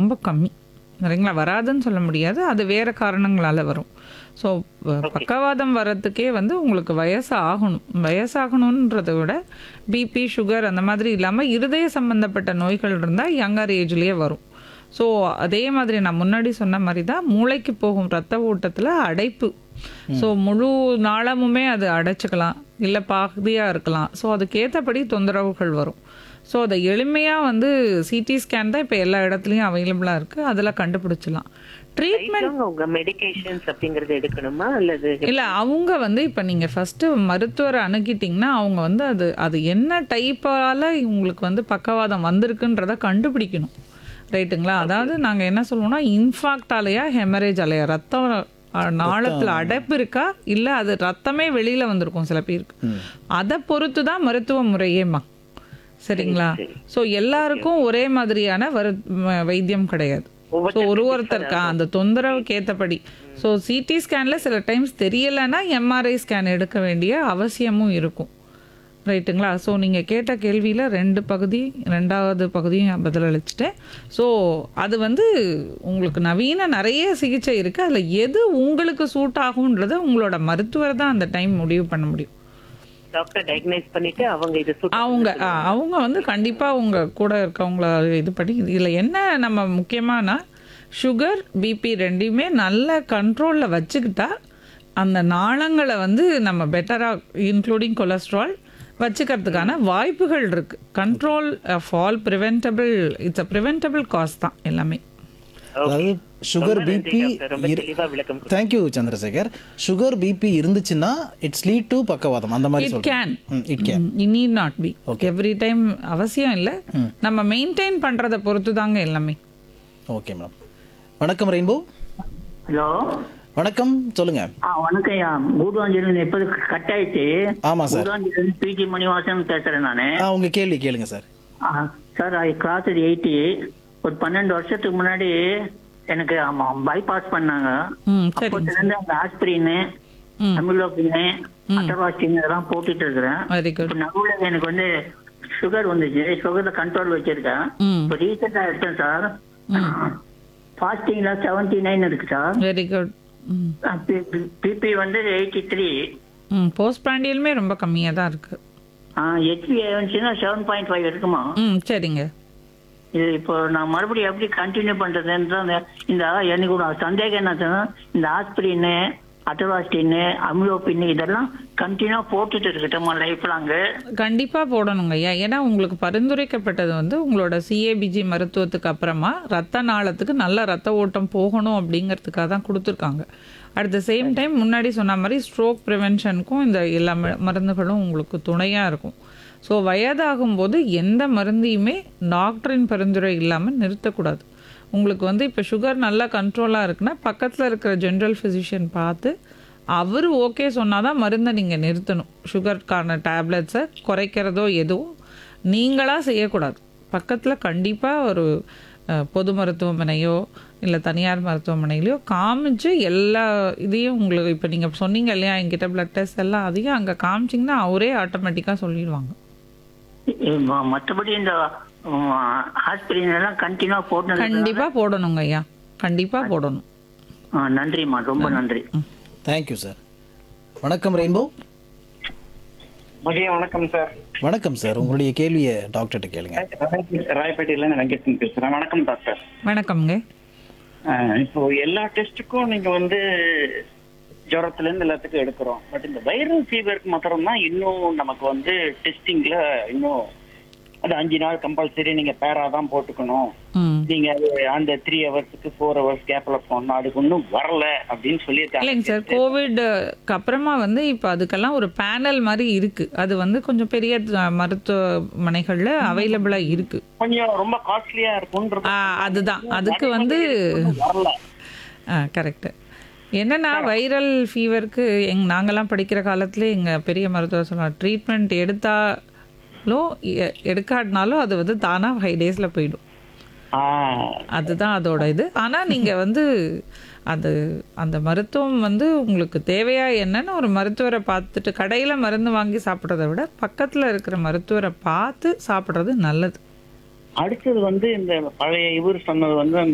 ரொம்ப கம்மி சரிங்களா வராதுன்னு சொல்ல முடியாது அது வேறு காரணங்களால் வரும் ஸோ பக்கவாதம் வர்றதுக்கே வந்து உங்களுக்கு வயசு ஆகணும் வயசாகணுன்றதை விட பிபி சுகர் அந்த மாதிரி இல்லாமல் இருதய சம்மந்தப்பட்ட நோய்கள் இருந்தால் யங்கர் ஏஜ்லேயே வரும் ஸோ அதே மாதிரி நான் முன்னாடி சொன்ன மாதிரி தான் மூளைக்கு போகும் ரத்த ஓட்டத்தில் அடைப்பு ஸோ முழு நாளமுமே அது அடைச்சிக்கலாம் இல்லை பாதியாக இருக்கலாம் ஸோ அதுக்கேற்றபடி தொந்தரவுகள் வரும் ஸோ அதை எளிமையாக வந்து சிடி ஸ்கேன் தான் இப்போ எல்லா இடத்துலையும் அவைலபிளாக இருக்குது அதில் கண்டுபிடிச்சிடலாம் ட்ரீட்மெண்ட் Lifelong உங்க மெடிகேஷன்ஸ் அப்படிங்கறது எடுக்கணுமா அல்லது இல்லை அவங்க வந்து இப்போ நீங்கள் ஃபஸ்ட்டு மருத்துவரை அணுகிட்டிங்கன்னா அவங்க வந்து அது அது என்ன டைப்பால் உங்களுக்கு வந்து பக்கவாதம் வந்திருக்குன்றத கண்டுபிடிக்கணும் ரைட்டுங்களா அதாவது நாங்கள் என்ன சொல்லுவோம்னா இன்ஃபாக்டாலையா ஹெமரேஜ் அலையா ரத்தம் நாளத்தில் அடைப்பு இருக்கா இல்லை அது ரத்தமே வெளியில் வந்திருக்கும் சில பேருக்கு அதை பொறுத்து தான் மருத்துவ முறையேம்மா சரிங்களா ஸோ எல்லாருக்கும் ஒரே மாதிரியான வரு ம- வைத்தியம் கிடையாது ஸோ ஒரு ஒருத்தருக்கா அந்த தொந்தரவுக்கு ஏற்றபடி ஸோ சிடி ஸ்கேனில் சில டைம்ஸ் தெரியலைன்னா எம்ஆர்ஐ ஸ்கேன் எடுக்க வேண்டிய அவசியமும் இருக்கும் ரைட்டுங்களா ஸோ நீங்கள் கேட்ட கேள்வியில் ரெண்டு பகுதி ரெண்டாவது பகுதியும் பதிலளிச்சிட்டேன் ஸோ அது வந்து உங்களுக்கு நவீன நிறைய சிகிச்சை இருக்குது அதில் எது உங்களுக்கு சூட் ஆகுன்றதை உங்களோட மருத்துவர் தான் அந்த டைம் முடிவு பண்ண முடியும் டாக்டர் டயக்னைஸ் பண்ணிட்டு அவங்க இது சுட்டு அவங்க ஆ, அவங்க வந்து கண்டிப்பாக உங்க கூட இருக்கவங்கள இது பண்ணி இதில் என்ன நம்ம முக்கியமானா சுகர் பிபி ரெண்டையுமே நல்ல கண்ட்ரோலில் வச்சுக்கிட்டா அந்த நாளங்களை வந்து நம்ம பெட்டராக இன்க்ளூடிங் கொலஸ்ட்ரால் வச்சுக்கிறதுக்கான வாய்ப்புகள் இருக்குது control of all preventable it's a preventable cause தான் எல்லாமே அதாவது சுகர் ரொம்ப நன்றி பிபி டாக்டர். ரொம்ப தெளிவா விளக்கம் தேங்க்யூ சந்திரசேகர் சுகர் பிபி இருந்துச்சுன்னா இட்ஸ் லீட் டு பக்கவாதம் அந்த மாதிரி இட் சொல்றேன் can it can need not be every time அவசியம் இல்லை நம்ம மெயின்டைன் பண்ணுறதை பொறுத்து தாங்க எல்லாமே ஓகே மேடம் வணக்கம் ரெயின்போ ஹலோ வணக்கம் சொல்லுங்க ஆ வணக்கம் ஐயா கூடுவாஞ்சேரி எப்போது கட் ஆயிடுச்சு ஆமா சார் கூடுவாஞ்சேரி பிஜி மணிவாசன் பேசுறேன் நானு ஆ உங்க கேள்வி கேளுங்க சார் ஆ, சார் ஐ கிராஸ் எயிட்டி ஒரு பன்னெண்டு வருஷத்துக்கு முன்னாடி எனக்கு ஆமா பைபாஸ் பண்ணாங்க ம் அப்போ சரிங்க இருந்து அந்த ஆஸ்பிரின் ம் அமிலோபின் அட்டர்வாஸ்டின் இதெல்லாம் போட்டுட்டு இருக்கிறேன் வெரி குட் இப்போ நடுவில் எனக்கு வந்து சுகர் வந்துச்சு சுகர்ல கண்ட்ரோல் வச்சிருக்கேன் ம் இப்போ ரீசெண்டா எடுத்தேன் சார் ஃபாஸ்டிங்ல செவன்டி நைன் இருக்கு சார் வெரி குட் ம் பிபி வந்து எயிட்டி த்ரீ ம் போஸ்ட் பிராண்டியலுமே ரொம்ப கம்மியாக தான் இருக்குது ஹெச்பி வந்துச்சுன்னா செவன் பாயிண்ட் ஃபைவ் இருக்குமா ம் சரிங்க இது இப்போ நான் மறுபடியும் எப்படி கண்டினியூ பண்றதுன்னு தான் இந்த- இந்த எனக்கு ஒரு சந்தேகம் என்ன இந்த ஆஸ்பிரின் அட்டவாஸ்டின் அமிலோபின் இதெல்லாம் கண்டினியூ போட்டுட்டு இருக்கட்டுமா லைஃப் லாங்கு கண்டிப்பாக போடணுங்க ஐயா ஏன்னா உங்களுக்கு பரிந்துரைக்கப்பட்டது வந்து உங்களோட சிஏபிஜி மருத்துவத்துக்கு அப்புறமா ரத்த நாளத்துக்கு நல்ல ரத்த ஓட்டம் போகணும் அப்படிங்கிறதுக்காக தான் கொடுத்துருக்காங்க அட் த சேம் டைம் முன்னாடி சொன்ன மாதிரி ஸ்ட்ரோக் ப்ரிவென்ஷனுக்கும் இந்த எல்லா ம- மருந்துகளும் உங்களுக்கு துணையாக இருக்கும் ஸோ வயதாகும்போது எந்த மருந்தையுமே டாக்டரின் பரிந்துரை இல்லாமல் நிறுத்தக்கூடாது உங்களுக்கு வந்து இப்போ சுகர் நல்லா கண்ட்ரோலாக இருக்குன்னா பக்கத்தில் இருக்கிற ஜென்ரல் ஃபிசிஷியன் பார்த்து அவர் ஓகே சொன்னால் தான் மருந்தை நீங்கள் நிறுத்தணும் சுகருக்கான டேப்லெட்ஸை குறைக்கிறதோ எதுவும் நீங்களாக செய்யக்கூடாது பக்கத்தில் கண்டிப்பாக ஒரு அஹ், பொது மருத்துவமனையோ இல்லை தனியார் மருத்துவமனையிலையோ காமிச்சு எல்லா இதையும் உங்களுக்கு இப்போ நீங்கள் சொன்னீங்க இல்லையா என்கிட்ட பிளட் டெஸ்ட் எல்லாம் அதையும் அங்கே காமிச்சிங்கன்னா அவரே ஆட்டோமேட்டிக்காக சொல்லிடுவாங்க மற்றபடி இந்த ஆஸ்பிரின் எல்லாம் கண்டினியூ போட்டு கண்டிப்பாக போடணுங்க ஐயா கண்டிப்பாக போடணும் நன்றிம்மா ரொம்ப நன்றி தேங்க்யூ சார் வணக்கம் ரெயின்போ மதியம் வணக்கம் சார் வணக்கம் சார் உங்களுடைய கேள்வியை டாக்டர்கிட்ட கேளுங்க ராயப்பேட்டையில இருந்து வெங்கடேசன் பேசுறேன் வணக்கம் டாக்டர் வணக்கம்ங்க அஹ் இப்போ எல்லா டெஸ்ட்டுக்கும் நீங்க வந்து ஜுரத்துல இருந்து எல்லாத்துக்கும் எடுக்கிறோம் பட் இந்த வைரல் ஃபீவருக்கு மாத்திரம் தான் இன்னும் நமக்கு வந்து டெஸ்டிங்ல இன்னும் அது அஞ்சு நாள் கம்பல்சரி நீங்க பேரா தான் போட்டுக்கணும் ம் நீங்க அது அந்த த்ரீ ஹவர்ஸுக்கு ஃபோர் ஹவர்ஸ் கேப்ல போகணும் அதுக்கு இன்னும் வரல அப்படின்னு இல்லைங்க சார் சொல்லியிருக்காங்க கோவிட்க்கு அப்புறமா வந்து இப்போ அதுக்கெல்லாம் ஒரு பேனல் மாதிரி இருக்கு அது வந்து கொஞ்சம் பெரிய அஹ், மருத்துவமனைகள்ல அவைலபிளா இருக்கு கொஞ்சம் ரொம்ப காஸ்ட்லியா இருக்கும்ன்றது ஆ, அதுதான் அதுக்கு வந்து வரல கரெக்டு என்னன்னா வைரல் ஃபீவருக்கு எங் நாங்கெல்லாம் படிக்கிற காலத்துல எங்கள் பெரிய மருத்துவர் சொன்னார் ட்ரீட்மெண்ட் எடுத்தாலும் எ- எடுக்காட்டினாலும் அது வந்து தானாக ஃபைவ் டேஸில் போயிடும் ஆஹ் அதுதான் அதோட இது ஆனால் நீங்கள் வந்து அது அந்த மருத்துவம் வந்து உங்களுக்கு தேவையா என்னன்னு ஒரு மருத்துவரை பார்த்துட்டு கடையில் மருந்து வாங்கி சாப்பிட்றத விட பக்கத்தில் இருக்கிற மருத்துவரை பார்த்து சாப்பிட்றது நல்லது அடுத்தது வந்து இந்த பழைய இவர் சொன்னது வந்து அந்த